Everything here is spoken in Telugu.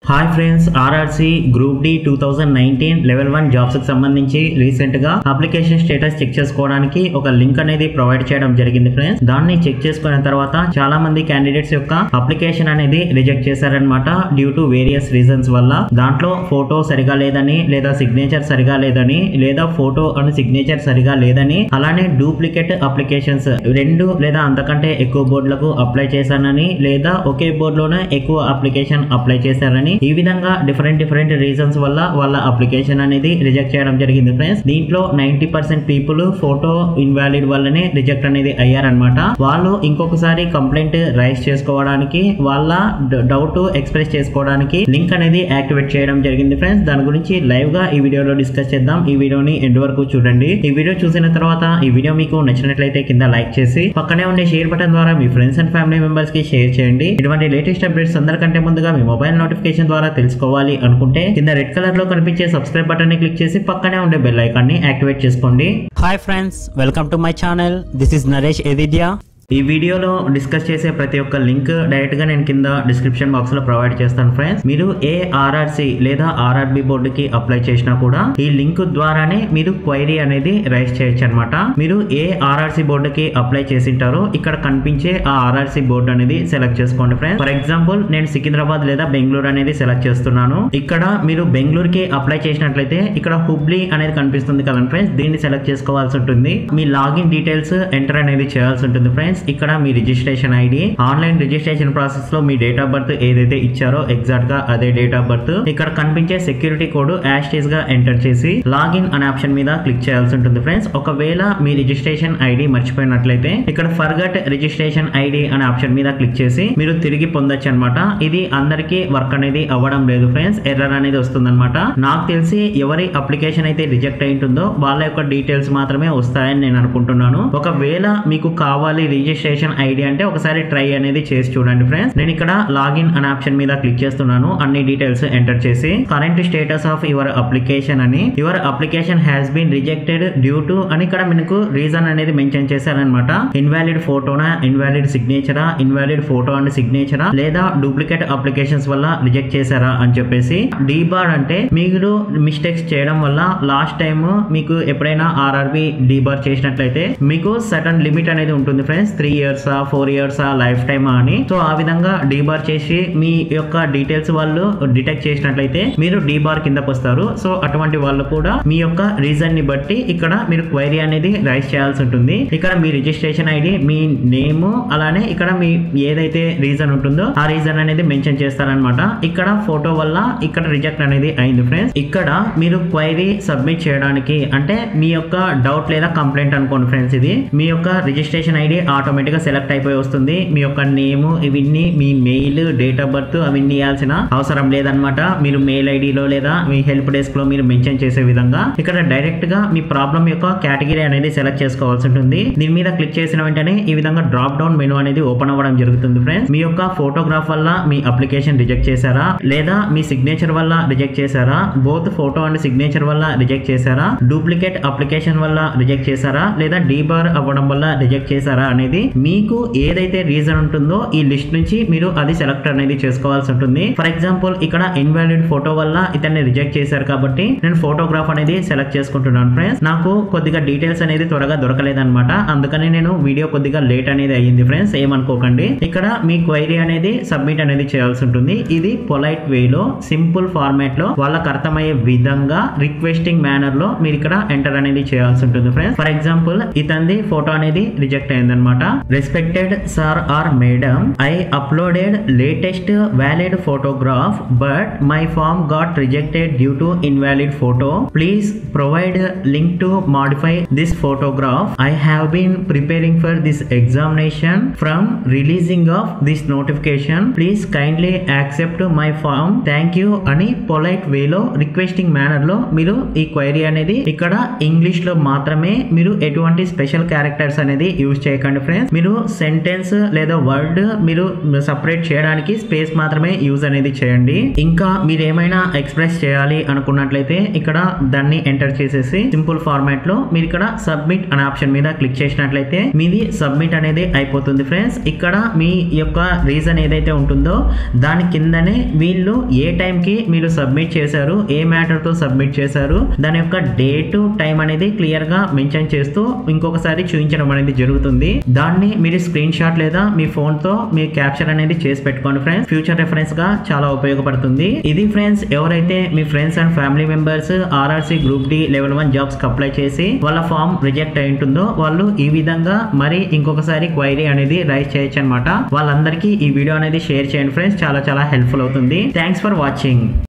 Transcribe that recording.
hi friends RRC group D two thousand nineteen level one jobs కి సంబంధించి రీసెంట్ గా అప్లికేషన్ స్టేటస్ చెక్ చేసుకోవడానికి ఒక లింక్ అనేది ప్రొవైడ్ చేయడం జరిగింది ఫ్రెండ్స్ దాన్ని చెక్ చేసుకున్న తర్వాత చాలా మంది క్యాండిడేట్స్ యొక్క అప్లికేషన్ అనేది రిజెక్ట్ చేశారనమాట డ్యూ టు వేరియస్ రీజన్స్ వల్ల దాంట్లో ఫోటో సరిగా లేదని లేదా సిగ్నేచర్ సరిగా లేదని లేదా ఫోటో అండ్ సిగ్నేచర్ సరిగా లేదని అలానే డూప్లికేట్ అప్లికేషన్స్ రెండు లేదా అంతకంటే ఎక్కువ బోర్డులకు అప్లై చేశానని లేదా ఒకే బోర్డులోనే ఎక్కువ అప్లికేషన్ అప్లై చేశారని ఈ విధంగా డిఫరెంట్ డిఫరెంట్ రీజన్స్ వల్ల వాళ్ళ అప్లికేషన్ అనేది రిజెక్ట్ చేయడం జరిగింది ఫ్రెండ్స్ దీంట్లో ninety percent people photo invalid వల్లనే రిజెక్ట్ అనేది అయ్యారనమాట వాళ్ళు ఇంకొకసారి కంప్లైంట్ రైజ్ చేసుకోవడానికి వాళ్ళ డౌట్ ఎక్స్ప్రెస్ చేసుకోవడానికి లింక్ అనేది యాక్టివేట్ చేయడం జరిగింది ఫ్రెండ్స్ దాని గురించి లైవ్ గా ఈ వీడియోలో డిస్కస్ చేద్దాం ఈ వీడియోని ఎండ్ వరకు చూడండి ఈ వీడియో చూసిన తర్వాత ఈ వీడియో మీకు నచ్చినట్లయితే కింద లైక్ చేసి పక్కనే ఉండే షేర్ బటన్ ద్వారా మీ ఫ్రెండ్స్ అండ్ ఫ్యామిలీ మెంబర్స్ కి షేర్ చేయండి ఇటువంటి లేటెస్ట్ అప్డేట్స్ అందరికంటే ముందుగా మీ మొబైల్ నోటిఫికేషన్ ద్వారా తెలుసుకోవాలి అనుకుంటే కింద రెడ్ కలర్ లో కనిపించే సబ్స్క్రైబ్ బటన్ ని క్లిక్ చేసి పక్కనే ఉండే బెల్ ఐకాన్ ని యాక్టివేట్ చేసుకోండి hi friends welcome to my channel this is Naresh ఎదిద్యా ఈ వీడియోలో డిస్కస్ చేసే ప్రతి ఒక్క లింక్ డైరెక్ట్ గా నేను కింద డిస్క్రిప్షన్ బాక్స్ లో ప్రొవైడ్ చేస్తాను ఫ్రెండ్స్ మీరు ఏ ఆర్ఆర్సి లేదా ఆర్ఆర్బి బోర్డుకి అప్లై చేసినా కూడా ఈ లింక్ ద్వారానే మీరు క్వైరీ అనేది రైజ్ చేయొచ్చు అనమాట మీరు ఏ ఆర్ఆర్సి బోర్డుకి అప్లై చేసింటారో ఇక్కడ కనిపించే ఆ ఆర్ఆర్సి బోర్డు అనేది సెలెక్ట్ చేసుకోండి ఫ్రెండ్స్ ఫర్ ఎగ్జాంపుల్ నేను సికింద్రాబాద్ లేదా బెంగళూరు అనేది సెలెక్ట్ చేస్తున్నాను ఇక్కడ మీరు బెంగళూరుకి అప్లై చేసినట్లయితే ఇక్కడ హుబ్లీ అనేది కనిపిస్తుంది కదండి ఫ్రెండ్స్ దీన్ని సెలెక్ట్ చేసుకోవాల్సి ఉంటుంది మీ లాగిన్ డీటెయిల్స్ ఎంటర్ అనేది చేయాల్సి ఉంటుంది ఫ్రెండ్స్ ఇక్కడ మీ registration ID online registration process లో మీ డేట్ ఆఫ్ బర్త్ ఏదైతే ఇచ్చారో ఎగ్జాక్ట్ గా అదే డేట్ ఆఫ్ బర్త్ ఇక్కడ కనిపించే సెక్యూరిటీ కోడ్ యాస్టీస్ గా ఎంటర్ చేసి లాగిన్ అనే ఆప్షన్ మీద క్లిక్ చేయాల్సి ఉంటుంది ఫ్రెండ్స్ ఒకవేళ మీ రిజిస్ట్రేషన్ ఐడి మర్చిపోయినట్లయితే ఇక్కడ ఫర్గట్ రిజిస్ట్రేషన్ ఐడి అనే ఆప్షన్ మీద క్లిక్ చేసి మీరు తిరిగి పొందొచ్చు అనమాట ఇది అందరికీ వర్క్ అనేది అవ్వడం లేదు ఫ్రెండ్స్ ఎర్రర్ అనేది వస్తుంది నాకు తెలిసి ఎవరి అప్లికేషన్ అయితే రిజెక్ట్ అయి ఉంటుందో వాళ్ళ యొక్క డీటెయిల్స్ మాత్రమే వస్తాయని నేను అనుకుంటున్నాను ఒకవేళ మీకు కావాలి రిజిస్ట్రేషన్ ఐడి అంటే ఒకసారి ట్రై అనేది చేసి చూడండి ఫ్రెండ్స్ నేను ఇక్కడ లాగిన్ అనే ఆప్షన్ మీద క్లిక్ చేస్తున్నాను అన్ని డీటెయిల్స్ ఎంటర్ చేసి current status of your application అని your application has been rejected due to అని ఇక్కడ మీకు రీజన్ అనేది మెన్షన్ చేశారనమాట ఇన్వాలిడ్ ఫోటోనా ఇన్వాలిడ్ సిగ్నేచరా ఇన్వాలిడ్ ఫోటో అండ్ సిగ్నేచరా లేదా డూప్లికేట్ అప్లికేషన్స్ వల్ల రిజెక్ట్ చేశారా అని చెప్పేసి డీబార్ అంటే మీరు మిస్టేక్స్ చేయడం వల్ల లాస్ట్ టైం మీకు ఎప్పుడైనా ఆర్ఆర్బి డీబార్ చేసినట్లయితే మీకు సటన్ లిమిట్ అనేది ఉంటుంది friends three years four years life time అని సో ఆ విధంగా డీబార్ చేసి మీ యొక్క డీటెయిల్స్ వాళ్ళు డిటెక్ట్ చేసినట్లయితే మీరు డీబార్ కిందకు వస్తారు సో అటువంటి వాళ్ళు కూడా మీ యొక్క రీజన్ ని బట్టి ఇక్కడ మీరు క్వైరీ అనేది రైజ్ చేయాల్సి ఉంటుంది ఇక్కడ మీ రిజిస్ట్రేషన్ ఐడి మీ నేమ్ అలానే ఇక్కడ మీ ఏదైతే రీజన్ ఉంటుందో ఆ రీజన్ అనేది మెన్షన్ చేస్తారనమాట ఇక్కడ ఫోటో వల్ల ఇక్కడ రిజెక్ట్ అనేది అయింది ఫ్రెండ్స్ ఇక్కడ మీరు క్వైరీ సబ్మిట్ చేయడానికి అంటే మీ యొక్క డౌట్ లేదా కంప్లైంట్ అనుకోండి ఫ్రెండ్స్ ఇది మీ యొక్క రిజిస్ట్రేషన్ ఐడి ఆటోమేటిక్ గా సెలెక్ట్ అయిపోయి వస్తుంది మీ యొక్క నేమ్ ఇవన్నీ మీ మెయిల్ డేట్ ఆఫ్ బర్త్ అవన్నీ ఇవ్వాల్సిన అవసరం లేదనమాట మీరు మెయిల్ ఐడిలో లేదా మీ హెల్ప్ డెస్క్ లో మీరు మెన్షన్ చేసే విధంగా ఇక్కడ డైరెక్ట్ గా మీ ప్రాబ్లం యొక్క కేటగిరీ అనేది సెలెక్ట్ చేసుకోవాల్సి ఉంటుంది దీని మీద క్లిక్ చేసిన వెంటనే ఈ విధంగా డ్రాప్ డౌన్ మెనూ అనేది ఓపెన్ అవ్వడం జరుగుతుంది ఫ్రెండ్స్ మీ యొక్క ఫోటోగ్రాఫ్ వల్ల మీ అప్లికేషన్ రిజెక్ట్ చేశారా లేదా మీ సిగ్నేచర్ వల్ల రిజెక్ట్ చేశారా బోత్ ఫోటో అండ్ సిగ్నేచర్ వల్ల రిజెక్ట్ చేశారా డూప్లికేట్ అప్లికేషన్ వల్ల రిజెక్ట్ చేశారా లేదా డీబార్ అవ్వడం వల్ల రిజెక్ట్ చేశారా అనేది మీకు ఏదైతే రీజన్ ఉంటుందో ఈ లిస్ట్ నుంచి మీరు అది సెలెక్ట్ అనేది చేసుకోవాల్సి ఉంటుంది ఫర్ ఎగ్జాంపుల్ ఇక్కడ ఇన్వాలిడ్ ఫోటో వల్ల ఇతన్ని రిజెక్ట్ చేశారు కాబట్టి నేను ఫోటోగ్రాఫ్ అనేది సెలెక్ట్ చేసుకుంటున్నాను ఫ్రెండ్స్ నాకు కొద్దిగా డీటెయిల్స్ అనేది త్వరగా దొరకలేదన్నమాట అందుకని నేను వీడియో కొద్దిగా లేట్ అనేది అయ్యింది ఫ్రెండ్స్ ఏమనుకోకండి ఇక్కడ మీ క్వైరీ అనేది సబ్మిట్ అనేది చేయాల్సి ఉంటుంది ఇది పొలైట్ వేలో సింపుల్ ఫార్మాట్ లో వాళ్ళకి అర్థమయ్యే విధంగా రిక్వెస్టింగ్ మేనర్ లో మీరు ఇక్కడ ఎంటర్ అనేది చేయాల్సి ఉంటుంది ఫ్రెండ్స్ ఫర్ ఎగ్జాంపుల్ ఇతంది ఫోటో అనేది రిజెక్ట్ అయిందనమాట respected sir or madam I uploaded latest valid photograph but my form got rejected due to invalid photo please provide link to modify this photograph I have been preparing for this examination from releasing of this notification please kindly accept my form thank you అని పొలైట్ వేలో రిక్వెస్టింగ్ మేనర్ లో మీరు ఈ క్వైరీ అనేది ఇక్కడ ఇంగ్లీష్ లో మాత్రమే మీరు ఎటువంటి స్పెషల్ క్యారెక్టర్స్ అనేది యూజ్ చేయకండి ఫ్రెండ్స్ మీరు సెంటెన్స్ లేదా వర్డ్ మీరు సపరేట్ చేయడానికి స్పేస్ మాత్రమే యూజ్ అనేది చేయండి ఇంకా మీరు ఏమైనా ఎక్స్ప్రెస్ చేయాలి అనుకున్నట్లయితే ఇక్కడ దాన్ని ఎంటర్ చేసేసి సింపుల్ ఫార్మాట్ లో మీరు ఇక్కడ సబ్మిట్ అనే ఆప్షన్ మీద క్లిక్ చేసినట్లయితే మీది సబ్మిట్ అనేది అయిపోతుంది ఫ్రెండ్స్ ఇక్కడ మీ యొక్క రీజన్ ఏదైతే ఉంటుందో దాని కిందనే వీళ్ళు ఏ టైం కి మీరు సబ్మిట్ చేశారు ఏ మ్యాటర్ తో సబ్మిట్ చేశారు దాని యొక్క డేట్ టైం అనేది క్లియర్ గా మెన్షన్ చేస్తూ ఇంకొకసారి చూపించడం అనేది జరుగుతుంది దాన్ని మీరు స్క్రీన్ షాట్ లేదా మీ ఫోన్ తో మీ క్యాప్చర్ అనేది చేసి పెట్టుకోండి ఫ్రెండ్స్ ఫ్యూచర్ రెఫరెన్స్ గా చాలా ఉపయోగపడుతుంది ఇది ఫ్రెండ్స్ ఎవరైతే మీ friends and family members RRC group D level one jobs కి అప్లై చేసి వాళ్ళ ఫామ్ రిజెక్ట్ అయి ఉంటుందో వాళ్ళు ఈ విధంగా మరి ఇంకొకసారి క్వైరీ అనేది రైజ్ చేయొచ్చు అనమాట వాళ్ళందరికీ ఈ వీడియో అనేది షేర్ చేయండి ఫ్రెండ్స్ చాలా చాలా హెల్ప్ఫుల్ అవుతుంది థ్యాంక్స్ ఫర్ వాచింగ్